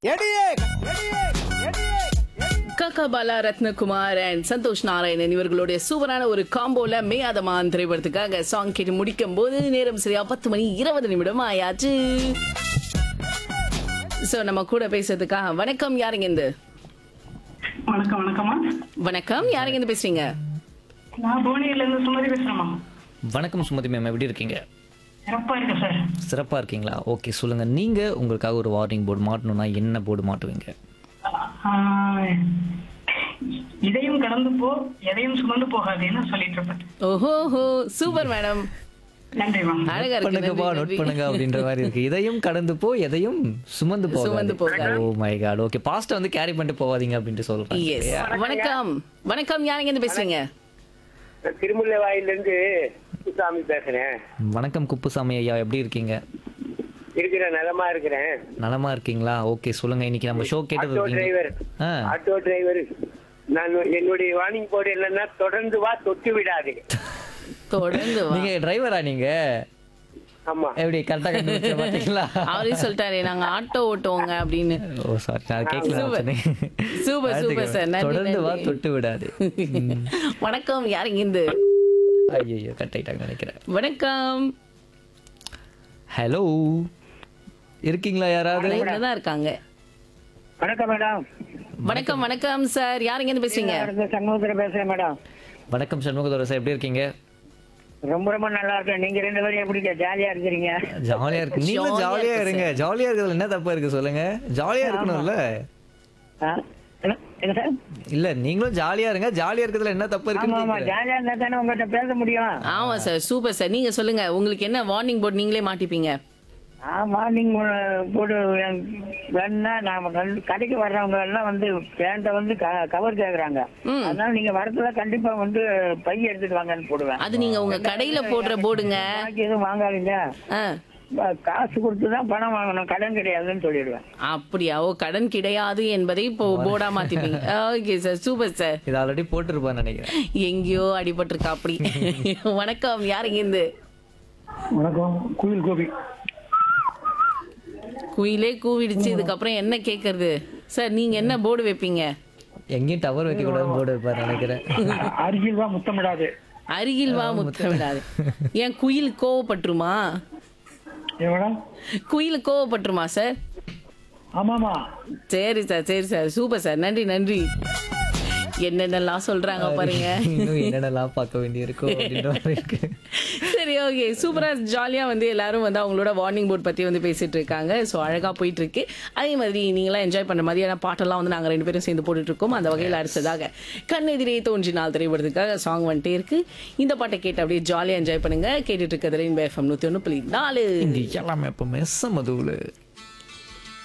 காக்கா பாலா ரத்னகுமார் அண்ட் சந்தோஷ் நாராயணன் இவர்களுடைய சூப்பரான ஒரு காம்போல மேயாதமான் திரைப்படத்துக்காக சாங் கேட்டு முடிக்கும் போது நேரம் சரியா பத்து மணி இருபது நிமிடம் ஆயாச்சு சோ நம்ம கூட பேசுறதுக்காக வணக்கம் யாருங்க இந்த வணக்கம் வணக்கம்மா வணக்கம் யாருங்க இருந்து பேசுறீங்க நான் புவனகிரில இருந்து சுமதி பேசுறேம்மா வணக்கம் சுமதி மேம் எப்படி இருக்கீங்க சிறப்பா இருக்கு சார் சிறப்பாக இருக்கீங்களா ஓகே சொல்லுங்கள் நீங்கள் உங்களுக்காக ஒரு வார்னிங் போர்டு மாட்டணும்னா என்ன போர்டு மாட்டுவீங்க ஆஹ், இதையும் கடந்து போ எதையும் சுமந்து போகாதேன்னு சொல்லிட்டு இருப்பேன் ஓஹோ சூப்பர் மேடம் நன்றிம்மா அழகா இருக்கு பண்ணுங்கப்பா நன்றி, நோட் நன்றி. பண்ணுங்க அப்படின்ற மாதிரி இருக்கு இதையும் கடந்து போ எதையும் சுமந்து சுமந்து போகாது போகாது. ஓ மை காட் ஓகே பாஸ்ட்டை வந்து கேரி பண்ணிட்டு போகாதீங்க அப்படின்ட்டு சொல்றேன் Yes. வணக்கம் வணக்கம் யாருங்க இருந்து பேசுறீங்க திருமுல்லை வாயிலிருந்து குப்புசாமி பேசுறேன் வணக்கம் குப்புசாமி ஐயா எப்படி இருக்கீங்க இருக்கிற நலமா இருக்கிறேன் நலமா இருக்கீங்களா ஓகே சொல்லுங்க இன்னைக்கு நம்ம ஷோ கேட்டது ஆட்டோ டிரைவர் ஆ ஆட்டோ டிரைவர் நான் என்னுடைய வார்னிங் போர்டு என்னன்னா தொடர்ந்து வா தொட்டு விடாதே தொடர்ந்து வா. நீங்க டிரைவரா நீங்க ஆமா எப்படி கரெக்டா கண்டுபிடிச்ச பாத்தீங்களா அவரே சொல்லிட்டாரு நாங்க ஆட்டோ ஓட்டுவோங்க அப்படின்னு ஓ சாரி நான் கேட்கல Super. நினைச்சேனே. Super, super sir. நன்றி, தொடர்ந்து வா நன்றி. தொட்டு விடாது வணக்கம் யாருங்க இருந்து ஐயோ கட் ஆயிட்டாங்க நினைக்கிறேன் வணக்கம் ஹலோ இருக்கீங்களா யாராவது தான் இருக்காங்க வணக்கம் மேடம் வணக்கம் வணக்கம் சார் யாருங்க இருந்து பேசுறீங்க சண்முகத்துல பேசுறேன் மேடம் வணக்கம் சண்முகதோர சார் எப்படி இருக்கீங்க ரொம்ப ரொம்ப நல்லா இருக்கேன் நீங்க ரெண்டு பேரும் எப்படி ஜாலியா இருக்கிறீங்க ஜாலியா இருக்கு நீங்களும் Jolly-ஆ ஜாலியா இருக்கு இருங்க ஜாலியா இருக்கிறதுல என்ன தப்பா இருக்கு சொல்லுங்க ஜாலியா இருக்கணும்ல ஆ? என்ன என்ன சார் இல்ல நீங்களும் ஜாலியா இருங்க ஜாலியா இருக்கிறதுல என்ன தப்பு ஆமா ஆமா இருக்கு ஜாலியா இருந்தா தானே உங்ககிட்ட பேச முடியும் ஆமா சார் சூப்பர் சார் நீங்க சொல்லுங்க உங்களுக்கு என்ன வார்னிங் போர்டு நீங்களே மாட்டிப்பீங்க ஆமா நீங்க போட்டு வேணா நாம கண்டு- கடைக்கு வர்றவங்க எல்லாம் வந்து பேண்ட வந்து கவர் கேக்குறாங்க ம். அதனால நீங்க வரத்துல கண்டிப்பா வந்து பை எடுத்துட்டு வாங்கன்னு போடுவேன் அது நீங்க உங்க கடையில போடுற போர்டுங்க பாக்கி எதுவும் வாங்காதீங்க ஆ, ப- காசு கொடுத்து தான் பணம் வாங்கணும் கடன் கிடையாதுன்னு சொல்லிடுவேன் அப்படியா ஓ கடன் கிடையாது என்பதை இப்போ போர்டா மாத்திப்பீங்க ஓகே சார் சூப்பர் சார் இது ஆல்ரெடி போட்டிருப்பான்னு நினைக்கிறேன் எங்கேயோ அடிபட்டிருக்கா அப்படி வணக்கம் யாருங்க இருந்து வணக்கம் குயில் கோபி குயிலே கூவிடுச்சு இதுக்கப்புறம் என்ன கேக்குறது சார் நீங்க என்ன போர்டு வைப்பீங்க எங்கேயும் டவர் வைக்க கூடாதுன்னு போர்டு இருப்பாரு நினைக்கிறேன் அருகில் தான் முத்தமிடாது அருகில் வா முத்தமிடாது ஏன் குயில் கோவப்பட்டுருமா ஏன் மேடம் குயில் கோவப்பட்டுருமா சார் ஆமாமா சரி சார் சரி சார் சூப்பர் சார் நன்றி நன்றி என்னென்னலாம் சொல்றாங்க பாருங்க இன்னும் என்னென்னலாம் பார்க்க வேண்டியிருக்கோ அப்படின்ற மாதிரி இருக்கு சரி ஓகே சூப்பரா ஜாலியா வந்து எல்லாரும் வந்து அவங்களோட வார்னிங் போர்ட் பத்தி வந்து பேசிட்டு இருக்காங்க ஸோ அழகா போயிட்டு இருக்கு அதே மாதிரி நீங்களாம் என்ஜாய் பண்ண மாதிரியான பாட்டெல்லாம் வந்து நாங்க ரெண்டு பேரும் சேர்ந்து போட்டுட்டு இருக்கோம் அந்த வகையில் அடுத்ததாக கண்ணெதிரே தோன்றினால் திரைப்படத்துக்காக சாங் வந்துட்டே இருக்கு இந்த பாட்டை கேட்டு அப்படியே ஜாலியா என்ஜாய் பண்ணுங்க கேட்டுட்டு இருக்கிறது ரெயின்பே எஃப்எம் நூத்தி ஒன்று புள்ளி நாலு இங்க எல்லாமே எப்பவுமே சமதூளு